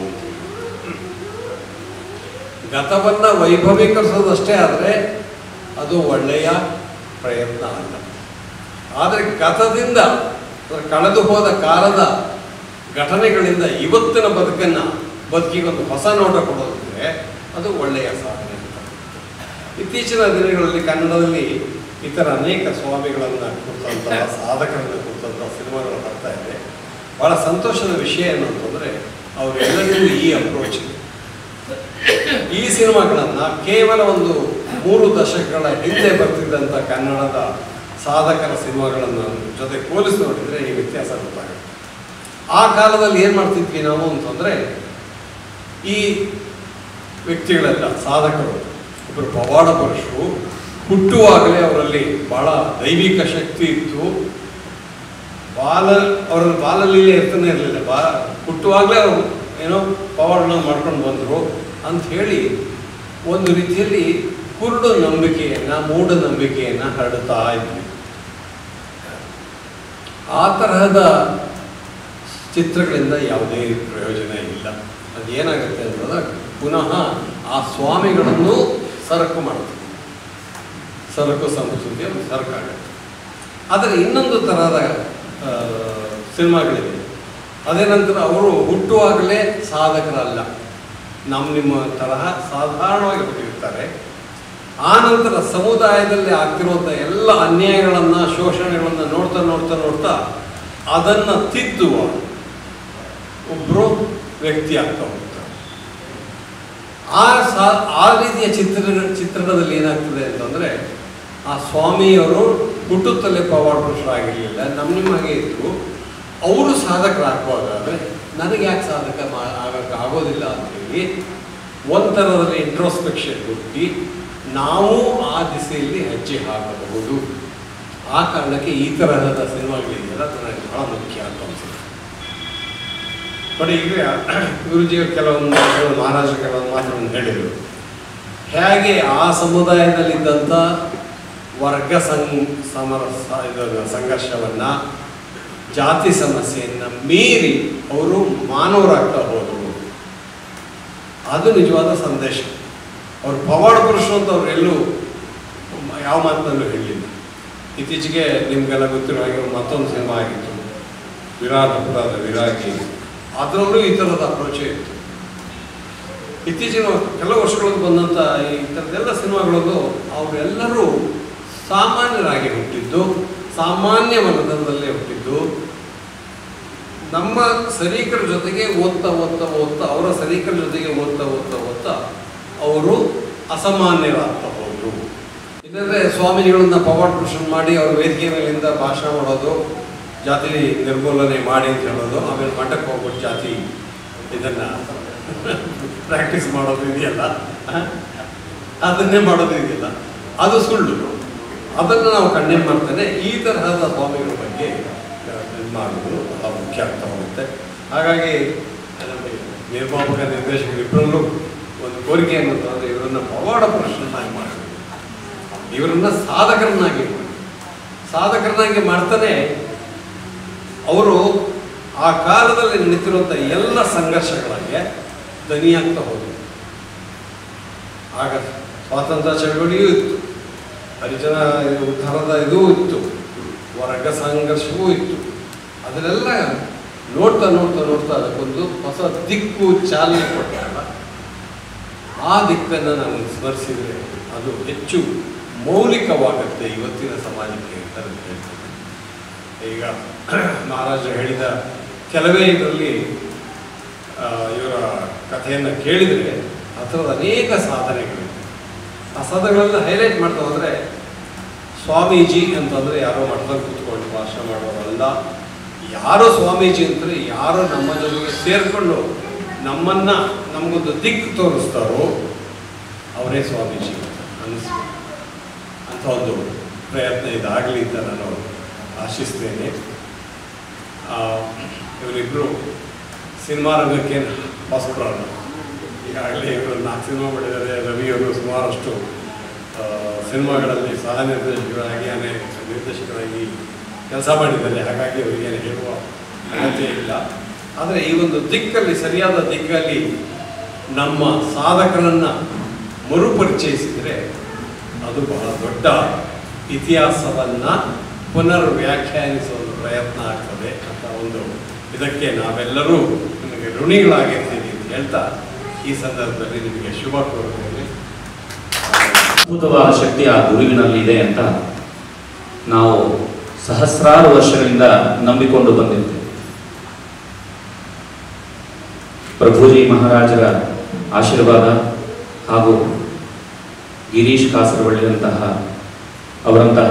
ಗತವನ್ನ ವೈಭವೀಕರಿಸೋದಷ್ಟೇ ಆದರೆ ಅದು ಒಳ್ಳೆಯ ಪ್ರಯತ್ನ ಅಲ್ಲ ಆದರೆ ಗತದಿಂದ ಅಂದ್ರೆ ಕಳೆದು ಹೋದ ಕಾಲದ ಘಟನೆಗಳಿಂದ ಇವತ್ತಿನ ಬದುಕನ್ನ ಬದುಕಿಗೆ ಒಂದು ಹೊಸ ನೋಟ ಕೊಡೋದಿದ್ರೆ ಅದು ಒಳ್ಳೆಯ ಸಾಧನೆ ಅಂತ ಇತ್ತೀಚಿನ ದಿನಗಳಲ್ಲಿ ಕನ್ನಡದಲ್ಲಿ ಇತರ ಅನೇಕ ಸ್ವಾಮಿಗಳನ್ನು ಕುರಿತಂತಹ ಸಾಧಕರನ್ನು ಕುರಿತಂತಹ ಸಿನಿಮಾಗಳು ಬರ್ತಾ ಇದೆ ಬಹಳ ಸಂತೋಷದ ವಿಷಯ ಏನು ಅಂತಂದ್ರೆ ಅವರೆಲ್ಲರಿಗೂ ಈ ಅಪ್ರೋಚ್ ಇದೆ ಈ ಸಿನಿಮಾಗಳನ್ನ ಕೇವಲ ಒಂದು ಮೂರು ದಶಕಗಳ ಹಿಂದೆ ಬರ್ತಿದ್ದಂಥ ಕನ್ನಡದ ಸಾಧಕರ ಸಿನಿಮಾಗಳನ್ನು ಜೊತೆ ಹೋಲಿಸಿ ನೋಡಿದ್ರೆ ಈ ವ್ಯತ್ಯಾಸ ಗೊತ್ತಾಗುತ್ತೆ ಆ ಕಾಲದಲ್ಲಿ ಏನು ಮಾಡ್ತಿದ್ವಿ ನಾವು ಅಂತಂದ್ರೆ ಈ ವ್ಯಕ್ತಿಗಳೆಲ್ಲ ಸಾಧಕರು ಒಬ್ಬರು ಪವಾಡ ಪುರುಷರು ಹುಟ್ಟುವಾಗಲೇ ಅವರಲ್ಲಿ ಬಹಳ ದೈವಿಕ ಶಕ್ತಿ ಇತ್ತು ಬಾಲ ಅವರಲ್ಲಿ ಬಾಲಲೀಲೆ ಇರ್ತಾನೆ ಇರಲಿಲ್ಲ ಬಾ ಹುಟ್ಟುವಾಗಲೇ ಅವರು ಏನೋ ಪವಾಡನ ಮಾಡ್ಕೊಂಡು ಬಂದರು ಅಂತ ಹೇಳಿ ಒಂದು ರೀತಿಯಲ್ಲಿ ಕುರುಡು ನಂಬಿಕೆಯನ್ನ ಮೂಢನಂಬಿಕೆಯನ್ನ ಹರಡುತ್ತಾ ಇದ್ವಿ ಆ ತರಹದ ಚಿತ್ರಗಳಿಂದ ಯಾವುದೇ ಪ್ರಯೋಜನ ಇಲ್ಲ ಅದೇನಾಗುತ್ತೆ ಅನ್ನೋದ ಪುನಃ ಆ ಸ್ವಾಮಿಗಳನ್ನು ಸರಕು ಮಾಡುತ್ತೆ ಸರಕು ಸಂಸ್ಕೃತಿಯ ಒಂದು ಸರಕಾಗುತ್ತೆ ಆದರೆ ಇನ್ನೊಂದು ತರಹದ ಆ, ಸಿನಿಮಾಗಳಿವೆ ಅದೇನಂತರ ಅವರು ಹುಟ್ಟುವಾಗಲೇ ಸಾಧಕರಲ್ಲ ನಮ್ಮ ನಿಮ್ಮ ತರಹ ಸಾಧಾರಣವಾಗಿ ಹುಟ್ಟಿರ್ತಾರೆ ಆ ನಂತರ ಸಮುದಾಯದಲ್ಲಿ ಆಗ್ತಿರುವಂಥ ಎಲ್ಲ ಅನ್ಯಾಯಗಳನ್ನು ಶೋಷಣೆಗಳನ್ನು ನೋಡ್ತಾ ನೋಡ್ತಾ ನೋಡ್ತಾ ಅದನ್ನು ತಿದ್ದುವ ಒಬ್ಬರು ವ್ಯಕ್ತಿ ಆಗ್ತಾ ಹೋಗ್ತಾರೆ ಆ ಸಾ ಆ ರೀತಿಯ ಚಿತ್ರ ಚಿತ್ರಣದಲ್ಲಿ ಏನಾಗ್ತದೆ ಅಂತಂದರೆ ಆ ಸ್ವಾಮಿಯವರು ಹುಟ್ಟುತ್ತಲೇ ಪವಾಡ ಪುರುಷರಾಗಿರಲಿಲ್ಲ ನಮ್ಮ ನಿಮಗೆ ಇದ್ದರು ಅವರು ಸಾಧಕರಾಗುವಾಗಾದ್ರೆ ನನಗೆ ಯಾಕೆ ಸಾಧಕ ಮಾ ಆಗಕ್ಕೆ ಆಗೋದಿಲ್ಲ ಅಂತೇಳಿ ಒಂಥರದಲ್ಲಿ ಇಂಟ್ರೋಸ್ಪೆಕ್ಷನ್ ಹುಟ್ಟಿ ನಾವು ಆ ದಿಸೆಯಲ್ಲಿ ಹೆಜ್ಜೆ ಹಾಕಬಹುದು ಆ ಕಾರಣಕ್ಕೆ ಈ ತರಹದ ಸಿನಿಮಾಗಳಿದೆಯಲ್ಲ ಅದು ನನಗೆ ಬಹಳ ಮುಖ್ಯ ಅಂತ ಅನ್ಸುತ್ತೆ ಬಟ್ ಈಗ ಗುರುಜಿಯವರು ಕೆಲವೊಂದು ಮಾತುಗಳು ಮಹಾರಾಜರು ಕೆಲವೊಂದು ಮಾತುಗಳನ್ನು ಹೇಳಿದರು ಹೇಗೆ ಆ ಸಮುದಾಯದಲ್ಲಿದ್ದಂಥ ವರ್ಗ ಸಂ ಸಮರ ಸ- ಇದು ಸಂಘರ್ಷವನ್ನು ಜಾತಿ ಸಮಸ್ಯೆಯನ್ನು ಮೀರಿ ಅವರು ಮಾನವರಾಗ್ತಾ ಹೋದರು ಅದು ನಿಜವಾದ ಸಂದೇಶ ಅವ್ರು ಪವಾಡ ಪುರುಷರು ಅಂತ ಅವ್ರು ಎಲ್ಲೂ ಮ- ಯಾವ ಮಾತಿನಲ್ಲೂ ಹೇಳಿಲ್ಲ ಇತ್ತೀಚೆಗೆ ನಿಮಗೆಲ್ಲ ಗೊತ್ತಿರೋ ಹಾಗೆ ಒಂದು ಮತ್ತೊಂದು ಸಿನಿಮಾ ಆಗಿತ್ತು ವಿರಾಟಪುರದ ವಿರಾಗಿ ಅದರಲ್ಲೂ ಈ ಥರದ ಅಪ್ರೋಚೇ ಇತ್ತು ಇತ್ತೀಚಿನ ಕೆಲವು ವರ್ಷಗಳಲ್ಲಿ ಬಂದಂಥ ಈ ಥರದ್ದೆಲ್ಲ ಸಿನಿಮಾಗಳಲ್ಲೂ ಅವರೆಲ್ಲರೂ ಸಾಮಾನ್ಯರಾಗಿ ಹುಟ್ಟಿದ್ದು ಸಾಮಾನ್ಯ ವರ್ಗದಲ್ಲೇ ಹುಟ್ಟಿದ್ದು ನಮ್ಮ ಸೈನಿಕರ ಜೊತೆಗೆ ಓದ್ತಾ ಓದ್ತಾ ಓದ್ತಾ ಅವರ ಸೈನಿಕರ ಜೊತೆಗೆ ಓದ್ತಾ ಓದ್ತಾ ಓದ್ತಾ ಅವರು ಅಸಾಮಾನ್ಯರಾಗ್ತಾ ಹೋದರು ಇಲ್ಲಂದ್ರೆ ಸ್ವಾಮೀಜಿಗಳನ್ನ ಪವಾಡ ಪುರುಷನ್ ಮಾಡಿ ಅವ್ರ ವೇದಿಕೆ ಮೇಲಿಂದ ಭಾಷಣ ಮಾಡೋದು ಜಾತಿ ನಿರ್ಮೂಲನೆ ಮಾಡಿ ಅಂತ ಹೇಳೋದು ಆಮೇಲೆ ಮಠಕ್ಕೆ ಹೋಗ್ಬಿಟ್ಟು ಜಾತಿ ಇದನ್ನ ಪ್ರಾಕ್ಟೀಸ್ ಮಾಡೋದು ಇದೆಯಲ್ಲ ಆ? ಅದನ್ನೇ ಮಾಡೋದು ಇದೆಯಲ್ಲ ಅದು ಸುಳ್ಳು ಅದನ್ನು ನಾವು ಕಂಡೆಮ್ ಮಾಡ್ತೇನೆ ಈ ತರಹದ ಸ್ವಾಮಿಗಳ ಬಗ್ಗೆ ಇದು ಮಾಡೋದು ಬಹಳ ಮುಖ್ಯ ಆಗ್ತಾ ಹೋಗುತ್ತೆ ಹಾಗಾಗಿ ನಮಗೆ ನಿರ್ಮಾಪಕ ನಿರ್ದೇಶಕರು ಇಬ್ಬರಲ್ಲೂ ಒಂದು ಕೋರಿಕೆ ಏನಂತಂದ್ರೆ ಇವರನ್ನ ಪವಾಡ ಪುರುಷರನ್ನಾಗಿ ಮಾಡಬೇಕು ಇವರನ್ನ ಸಾಧಕರನ್ನಾಗಿ ಮಾಡಿ ಸಾಧಕರನ್ನಾಗಿ ಮಾಡ್ತಾನೆ ಅವರು ಆ ಕಾಲದಲ್ಲಿ ನಡೀತಿರುವಂಥ ಎಲ್ಲ ಸಂಘರ್ಷಗಳಿಗೆ ದನಿಯಾಗ್ತಾ ಹೋದರು ಆಗ ಸ್ವಾತಂತ್ರ್ಯ ಚಳವಳಿಯೂ ಇತ್ತು ಹರಿಜನ ಇದು ಉದ್ಧಾರದ ಇದೂ ಇತ್ತು ವರ್ಗ ಸಂಘರ್ಷವೂ ಇತ್ತು ಅದನ್ನೆಲ್ಲ ನೋಡ್ತಾ ನೋಡ್ತಾ ನೋಡ್ತಾ ಅದಕ್ಕೊಂದು ಹೊಸ ದಿಕ್ಕು ಚಾಲನೆ ಕೊಟ್ಟಾಗ ಆ ದಿಕ್ಕನ್ನು ನಾನು ಸ್ಮರಿಸಿದರೆ ಅದು ಹೆಚ್ಚು ಮೌಲಿಕವಾಗುತ್ತೆ ಇವತ್ತಿನ ಸಮಾಜಕ್ಕೆ ಅಂತ ನಾನು ಹೇಳ್ತೇನೆ ಈಗ ಮಹಾರಾಜರು ಹೇಳಿದ ಕೆಲವೇ ಇದರಲ್ಲಿ ಆ, ಇವರ ಕಥೆಯನ್ನು ಕೇಳಿದರೆ ಆ ಥರದ ಅನೇಕ ಸಾಧನೆಗಳಿವೆ ಆ ಸಾಧನೆಗಳೆಲ್ಲ ಹೈಲೈಟ್ ಮಾಡ್ತಾ ಹೋದರೆ ಸ್ವಾಮೀಜಿ ಅಂತಂದರೆ ಯಾರೋ ಮಠದಲ್ಲಿ ಕೂತ್ಕೊಂಡು ಭಾಷಣ ಮಾಡೋರಲ್ಲ ಯಾರೋ ಸ್ವಾಮೀಜಿ ಅಂತಂದರೆ ಯಾರೋ ನಮ್ಮ ಜೊತೆಗೆ ಸೇರಿಕೊಂಡು ನಮ್ಮನ್ನು ನಮಗೊಂದು ದಿಕ್ಕು ತೋರಿಸ್ತಾರೋ ಅವರೇ ಸ್ವಾಮೀಜಿ ಅಂತ ಅನ್ನಿಸ್ತು ಅಂತ ಒಂದು ಪ್ರಯತ್ನ ಇದಾಗಲಿ ಅಂತ ನಾನು ಆಶಿಸ್ತೇನೆ ಆ, ಇವರಿಬ್ಬರು ಸಿನಿಮಾ ರಂಗಕ್ಕೆ ಹೊಸಬ್ರಲ್ಲ ಈಗಾಗಲೇ ಇವರು ನಾಲ್ಕು ಸಿನಿಮಾ ಮಾಡಿದ್ದಾರೆ ರವಿಯವರು ಸುಮಾರಷ್ಟು ಆ, ಸಿನಿಮಾಗಳಲ್ಲಿ ಸಹ ನಿರ್ದೇಶಕರಾಗಿ ಅನೇಕ ನಿರ್ದೇಶಕರಾಗಿ ಕೆಲಸ ಮಾಡಿದ್ದಾರೆ ಹಾಗಾಗಿ ಅವರಿಗೇನು ಹೇಳುವ ಅಗತ್ಯ ಇಲ್ಲ ಆದರೆ ಈ ಒಂದು ದಿಕ್ಕಲ್ಲಿ ಸರಿಯಾದ ದಿಕ್ಕಲ್ಲಿ ನಮ್ಮ ಸಾಧಕರನ್ನು ಮರುಪರಿಚಯಿಸಿದರೆ ಅದು ಬಹಳ ದೊಡ್ಡ ಇತಿಹಾಸವನ್ನು ಪುನರ್ ವ್ಯಾಖ್ಯಾನಿಸುವ ಒಂದು ಪ್ರಯತ್ನ ಆಗ್ತದೆ ಅಂತ ಒಂದು ಇದಕ್ಕೆ ನಾವೆಲ್ಲರೂ ನಿಮಗೆ ಋಣಿಗಳಾಗಿರ್ತೀವಿ ಅಂತ ಹೇಳ್ತಾ ಈ ಸಂದರ್ಭದಲ್ಲಿ ನಿಮಗೆ ಶುಭ ಕೋರುತ್ತೇನೆ ಅದ್ಭುತವಾದ ಶಕ್ತಿ ಆ ಗುರುವಿನಲ್ಲಿ ಇದೆ ಅಂತ ನಾವು ಸಹಸ್ರಾರು ವರ್ಷಗಳಿಂದ ನಂಬಿಕೊಂಡು ಬಂದಿದ್ದೇವೆ ಪ್ರಭುಜಿ ಮಹಾರಾಜರ ಆಶೀರ್ವಾದ ಹಾಗೂ ಗಿರೀಶ್ ಕಾಸರವಳ್ಳಿಯಂತಹ ಅವರಂತಹ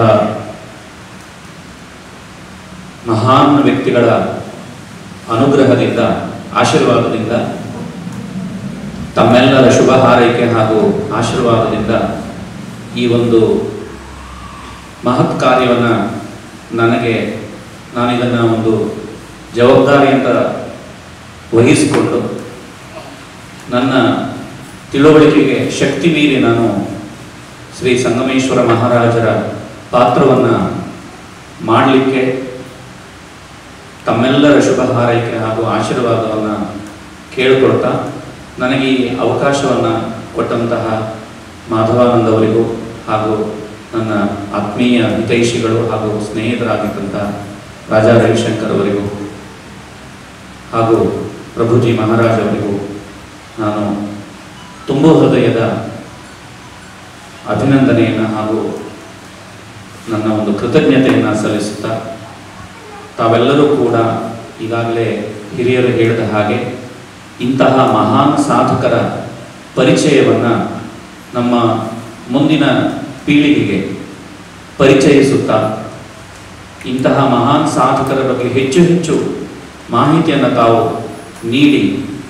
ಮಹಾನ್ ವ್ಯಕ್ತಿಗಳ ಅನುಗ್ರಹದಿಂದ ಆಶೀರ್ವಾದದಿಂದ ತಮ್ಮೆಲ್ಲರ ಶುಭ ಹಾರೈಕೆ ಹಾಗೂ ಆಶೀರ್ವಾದದಿಂದ ಈ ಒಂದು ಮಹತ್ ಕಾರ್ಯವನ್ನು ನನಗೆ ನಾನು ಇದನ್ನು ಒಂದು ಜವಾಬ್ದಾರಿಯಿಂದ ವಹಿಸಿಕೊಂಡು ನನ್ನ ತಿಳುವಳಿಕೆಗೆ ಶಕ್ತಿ ಮೀರಿ ನಾನು ಶ್ರೀ ಸಂಗಮೇಶ್ವರ ಮಹಾರಾಜರ ಪಾತ್ರವನ್ನು ಮಾಡಲಿಕ್ಕೆ ತಮ್ಮೆಲ್ಲರ ಶುಭ ಹಾರೈಕೆ ಹಾಗೂ ಆಶೀರ್ವಾದವನ್ನು ಕೇಳಿಕೊಳ್ತಾ ನನಗೆ ಈ ಅವಕಾಶವನ್ನು ಕೊಟ್ಟಂತಹ ಮಾಧವಾನಂದ್ ಅವರಿಗೂ ಹಾಗೂ ನನ್ನ ಆತ್ಮೀಯ ಹಿತೈಷಿಗಳು ಹಾಗೂ ಸ್ನೇಹಿತರಾಗಿದ್ದಂಥ ರಾಜಾ ರವಿಶಂಕರ್ ಅವರಿಗೂ ಹಾಗೂ ಪ್ರಭುಜಿ ಮಹಾರಾಜ್ ಅವರಿಗೂ ನಾನು ತುಂಬ ಹೃದಯದ ಅಭಿನಂದನೆಯನ್ನು ಹಾಗೂ ನನ್ನ ಒಂದು ಕೃತಜ್ಞತೆಯನ್ನು ಸಲ್ಲಿಸುತ್ತಾ ತಾವೆಲ್ಲರೂ ಕೂಡ ಈಗಾಗಲೇ ಹಿರಿಯರು ಹೇಳಿದ ಹಾಗೆ ಇಂತಹ ಮಹಾನ್ ಸಾಧಕರ ಪರಿಚಯವನ್ನು ನಮ್ಮ ಮುಂದಿನ ಪೀಳಿಗೆಗೆ ಪರಿಚಯಿಸುತ್ತಾ ಇಂತಹ ಮಹಾನ್ ಸಾಧಕರ ಬಗ್ಗೆ ಹೆಚ್ಚು ಹೆಚ್ಚು ಮಾಹಿತಿಯನ್ನು ತಾವು ನೀಡಿ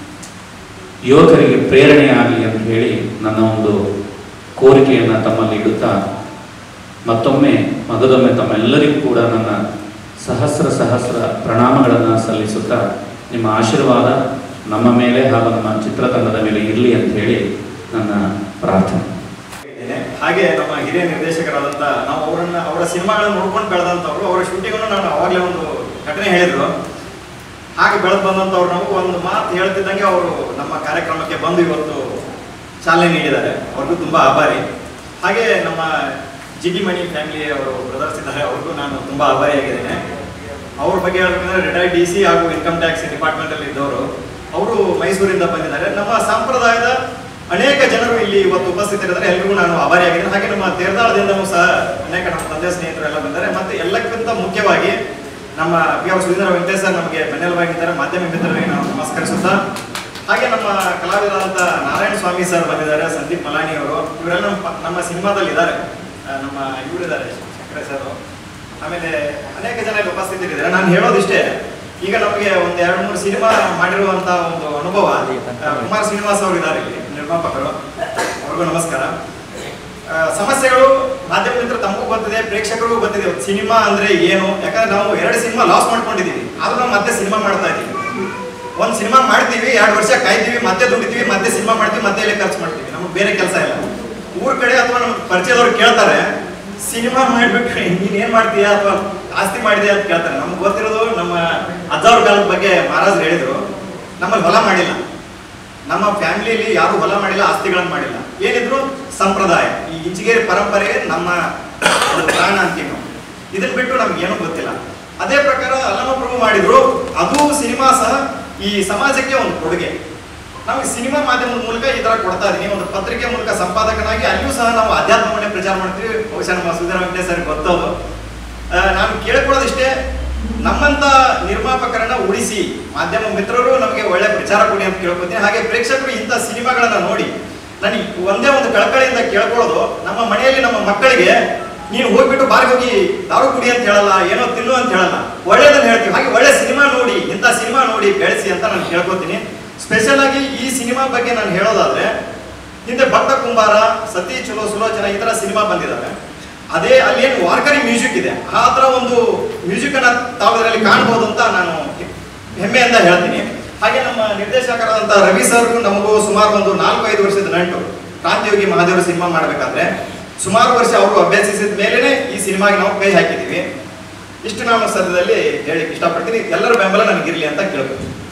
ಯುವಕರಿಗೆ ಪ್ರೇರಣೆಯಾಗಲಿ ಅಂತ ಹೇಳಿ ನನ್ನ ಒಂದು ಕೋರಿಕೆಯನ್ನು ತಮ್ಮಲ್ಲಿ ಇಡುತ್ತಾ ಮತ್ತೊಮ್ಮೆ ಮಗದೊಮ್ಮೆ ತಮ್ಮೆಲ್ಲರಿಗೂ ಕೂಡ ನನ್ನ ಸಹಸ್ರ ಸಹಸ್ರ ಪ್ರಣಾಮಗಳನ್ನು ಸಲ್ಲಿಸುತ್ತಾ ನಿಮ್ಮ ಆಶೀರ್ವಾದ ನಮ್ಮ ಮೇಲೆ ಹಾಗೂ ನಮ್ಮ ಚಿತ್ರತಂಡದ ಮೇಲೆ ಇರಲಿ ಅಂತ ಹೇಳಿ ನನ್ನ ಪ್ರಾರ್ಥನೆ ಇದ್ದೇನೆ. ಹಾಗೆ ನಮ್ಮ ಹಿರಿಯ ನಿರ್ದೇಶಕರಾದಂಥ ನಾವು ಅವರನ್ನ ಅವರ ಸಿನಿಮಾಗಳನ್ನು ನೋಡ್ಕೊಂಡು ಬೆಳೆದಂಥವ್ರು ಅವರ ಶೂಟಿಂಗನ್ನು ನಾನು ಅವಾಗಲೇ ಒಂದು ಘಟನೆ ಹೇಳಿದ್ರು ಹಾಗೆ ಬೆಳೆದು ಬಂದಂಥವ್ರು ನಮಗೂ ಒಂದು ಮಾತು ಹೇಳ್ತಿದ್ದಂಗೆ ಅವರು ನಮ್ಮ ಕಾರ್ಯಕ್ರಮಕ್ಕೆ ಬಂದು ಇವತ್ತು ಚಾಲನೆ ನೀಡಿದ್ದಾರೆ ಅವ್ರಿಗೂ ತುಂಬ ಆಭಾರಿ ಹಾಗೆ ನಮ್ಮ ಜಿಗಿ ಮಣಿ ಫ್ಯಾಮಿಲಿ ಅವರು ಬ್ರದರ್ಸ್ ಇದ್ದಾರೆ ಅವ್ರಿಗೂ ನಾನು ತುಂಬ ಆಭಾರಿಯಾಗಿದ್ದೇನೆ ಅವ್ರ ಬಗ್ಗೆ ಹೇಳ್ಬೇಕಂದ್ರೆ ರಿಟೈರ್ಡ್ ಡಿ ಸಿ ಹಾಗೂ ಇನ್ಕಮ್ ಟ್ಯಾಕ್ಸ್ ಡಿಪಾರ್ಟ್ಮೆಂಟಲ್ಲಿ ಇದ್ದವರು ಅವರು ಮೈಸೂರಿಂದ ಬಂದಿದ್ದಾರೆ ನಮ್ಮ ಸಂಪ್ರದಾಯದ ಅನೇಕ ಜನರು ಇಲ್ಲಿ ಇವತ್ತು ಉಪಸ್ಥಿತರಿದ್ದಾರೆ ಎಲ್ರಿಗೂ ನಾನು ಆಭಾರಿಯಾಗಿದ್ದೇನೆ ಹಾಗೆ ನಮ್ಮ ತೇರ್ದಾಳದಿಂದನೂ ಸಹ ಅನೇಕ ನಮ್ಮ ತಂದೆ ಸ್ನೇಹಿತರು ಎಲ್ಲ ಬಂದ್ದಾರೆ ಮತ್ತೆ ಎಲ್ಲಕ್ಕಿಂತ ಮುಖ್ಯವಾಗಿ ನಮ್ಮ P R Sudheendra Venkatesh sir ನಮಗೆ ಬೆನ್ನೆಲುಬಾಗಿದ್ದಾರೆ ಮಾಧ್ಯಮ ಮಿತ್ರರಿಗೆ ನಾವು ನಮಸ್ಕರಿಸುತ್ತಾ ಹಾಗೆ ನಮ್ಮ ಕಲಾವಿದರಾದಂಥ ನಾರಾಯಣ ಸ್ವಾಮಿ ಸರ್ ಬಂದಿದ್ದಾರೆ ಸಂದೀಪ್ ಮಲಾನಿ ಅವರು ಇವರೆಲ್ಲ ನಮ್ಮ ಪ- ನಮ್ಮ ಸಿನಿಮಾದಲ್ಲಿ ಇದ್ದಾರೆ ಆ, ನಮ್ಮ ಇವರಿದ್ದಾರೆ ಶಂಕರ ಸರ್ ಆಮೇಲೆ ಅನೇಕ ಜನ ಇಲ್ಲಿ ಉಪಸ್ಥಿತರಿದ್ದಾರೆ ನಾನು ಹೇಳೋದಿಷ್ಟೇ ಈಗ ನಮಗೆ ಒಂದು ಎರಡು ಮೂರು ಸಿನಿಮಾ ಮಾಡಿರುವಂತ ಒಂದು ಅನುಭವ ಆ, ಕುಮಾರ್ ಶ್ರೀನಿವಾಸ್ ಅವರು ಇದ್ದಾರೆ ಇಲ್ಲಿ ನಿರ್ಮಾಪಕರು ಅವ್ರಿಗೂ ನಮಸ್ಕಾರ ಆ, ಸಮಸ್ಯೆಗಳು ಮಾಧ್ಯಮ ಮಿತ್ರ ತಮಗೂ ಗೊತ್ತಿದೆ ಪ್ರೇಕ್ಷಕರಿಗೂ ಗೊತ್ತಿದೆ ಒಂದು ಸಿನಿಮಾ ಅಂದ್ರೆ ಏನು ಯಾಕಂದ್ರೆ ನಾವು ಎರಡು ಸಿನಿಮಾ ಲಾಸ್ ಮಾಡ್ಕೊಂಡಿದೀವಿ ಆದ್ರೂ ನಾವು ಮತ್ತೆ ಸಿನಿಮಾ ಮಾಡ್ತಾ ಇದೀವಿ ಒಂದು ಸಿನಿಮಾ ಮಾಡ್ತೀವಿ ಎರಡು ವರ್ಷ ಕಾಯ್ತೀವಿ ಮತ್ತೆ ದುಡಿತೀವಿ ಮತ್ತೆ ಸಿನಿಮಾ ಮಾಡ್ತೀವಿ ಮತ್ತೆ ಇಲ್ಲಿ ಖರ್ಚು ಮಾಡ್ತೀವಿ ನಮ್ಗೆ ಬೇರೆ ಕೆಲಸ ಇಲ್ಲ ಊರ್ ಕಡೆ ಅಥವಾ ನಮ್ಮ ಪರಿಚಯದವ್ರು ಕೇಳ್ತಾರೆ ಸಿನಿಮಾ ಮಾಡ್ಬಿಟ್ರೆ ನೀನ್ ಏನ್ ಮಾಡ್ತೀಯಾ ಅಥವಾ ಆಸ್ತಿ ಮಾಡಿದೆ ಅಂತ ಕೇಳ್ತಾರೆ ನಮ್ಗೆ ಗೊತ್ತಿರೋದು ನಮ್ಮ ಅಜ್ಜವ್ರ ಕಾಲದ ಬಗ್ಗೆ ಮಹಾರಾಜ್ ಹೇಳಿದ್ರು ನಮ್ಮಲ್ಲಿ ಹೊಲ ಮಾಡಿಲ್ಲ ನಮ್ಮ ಫ್ಯಾಮಿಲಿಯಲ್ಲಿ ಯಾರು ಹೊಲ ಮಾಡಿಲ್ಲ ಆಸ್ತಿಗಳನ್ನು ಮಾಡಿಲ್ಲ ಏನಿದ್ರು ಸಂಪ್ರದಾಯ ಈ ಇಂಚಿಗೇರಿ ಪರಂಪರೆ ನಮ್ಮ ಒಂದು ಪ್ರಾಣ ಅಂತೀವಿ ನಾವು ಇದನ್ನ ಬಿಟ್ಟು ನಮ್ಗೆ ಏನೂ ಗೊತ್ತಿಲ್ಲ ಅದೇ ಪ್ರಕಾರ ಅಲ್ಲಮ ಪ್ರಭು ಮಾಡಿದ್ರು ಅದು ಸಿನಿಮಾ ಸಹ ಈ ಸಮಾಜಕ್ಕೆ ಒಂದು ಕೊಡುಗೆ ನಾವು ಈ ಸಿನಿಮಾ ಮಾಧ್ಯಮದ ಮೂಲಕ ಈ ತರ ಕೊಡ್ತಾ ಇದೀನಿ ಒಂದು ಪತ್ರಿಕೆ ಮೂಲಕ ಸಂಪಾದಕನಾಗಿ ಅಲ್ಲಿಯೂ ಸಹ ನಾವು ಅಧ್ಯಾತ್ಮವನ್ನೇ ಪ್ರಚಾರ ಮಾಡ್ತೀವಿ ಬಹುಶಃ ನಮ್ಮ ಸುಧೀರ ವೆಂಕಟೇಶ್ ಸರ್ ಗೊತ್ತೋದು ಆ, ನಾನು ಕೇಳ್ಕೊಳ್ಳೋದಿಷ್ಟೇ ನಮ್ಮಂತ ನಿರ್ಮಾಪಕರನ್ನ ಉಳಿಸಿ ಮಾಧ್ಯಮ ಮಿತ್ರರು ನಮಗೆ ಒಳ್ಳೆ ಪ್ರಚಾರ ಕೊಡಿ ಅಂತ ಕೇಳ್ಕೊತೀನಿ ಹಾಗೆ ಪ್ರೇಕ್ಷಕರು ಇಂಥ ಸಿನಿಮಾಗಳನ್ನ ನೋಡಿ ನನಗೆ ಒಂದೇ ಒಂದು ಕಳಕಳಿಯಿಂದ ಕೇಳ್ಕೊಳ್ಳೋದು ನಮ್ಮ ಮನೆಯಲ್ಲಿ ನಮ್ಮ ಮಕ್ಕಳಿಗೆ ನೀನು ಹೋಗ್ಬಿಟ್ಟು ಬಾರಿಗೆ ಹೋಗಿ ದಾರು ಕುಡಿ ಅಂತ ಹೇಳಲ್ಲ ಏನೋ ತಿನ್ನು ಅಂತ ಹೇಳಲ್ಲ ಒಳ್ಳೇದನ್ನ ಹೇಳ್ತೀವಿ ಹಾಗೆ ಒಳ್ಳೆ ಸಿನಿಮಾ ನೋಡಿ ಇಂಥ ಸಿನಿಮಾ ನೋಡಿ ಬೆಳೆಸಿ ಅಂತ ನಾನು ಕೇಳ್ಕೊತೀನಿ ಸ್ಪೆಷಲ್ ಆಗಿ ಈ ಸಿನಿಮಾ ಬಗ್ಗೆ ನಾನು ಹೇಳೋದಾದ್ರೆ ಹಿಂದೆ ಭಕ್ತ ಕುಂಬಾರ ಸತಿ ಚಲೋ ಸುಲೋಚನ ಈ ತರ ಸಿನಿಮಾ ಬಂದಿದ್ದಾವೆ ಅದೇ ಅಲ್ಲೇನು ವಾರ್ಕರಿ ಮ್ಯೂಸಿಕ್ ಇದೆ ಆ ತರ ಒಂದು ಮ್ಯೂಸಿಕ್ ಅನ್ನ ತಾವು ಇದರಲ್ಲಿ ಕಾಣಬಹುದು ಅಂತ ನಾನು ಹೆಮ್ಮೆಯಿಂದ ಹೇಳ್ತೀನಿ ಹಾಗೆ ನಮ್ಮ ನಿರ್ದೇಶಕರಾದಂತಹ ರವಿ ಸರ್ ನಮಗೂ ಸುಮಾರು ಒಂದು ನಾಲ್ಕು ಐದು ವರ್ಷದ ನಂಟು ಕ್ರಾಂತಿಯೋಗಿ ಮಹಾದೇವರ ಸಿನಿಮಾ ಮಾಡಬೇಕಾದ್ರೆ ಸುಮಾರು ವರ್ಷ ಅವರು ಅಭ್ಯಸಿಸಿದ ಮೇಲೇನೆ ಈ ಸಿನಿಮಾಗೆ ನಾವು ಕೈ ಹಾಕಿದ್ದೀವಿ ಇಷ್ಟು ನಾನು ಸದ್ಯದಲ್ಲಿ ಹೇಳಲಿಕ್ಕೆ ಇಷ್ಟಪಡ್ತೀನಿ ಎಲ್ಲರ ಬೆಂಬಲ ನನಗಿರ್ಲಿ ಅಂತ ಕೇಳ್ಕೊತೀನಿ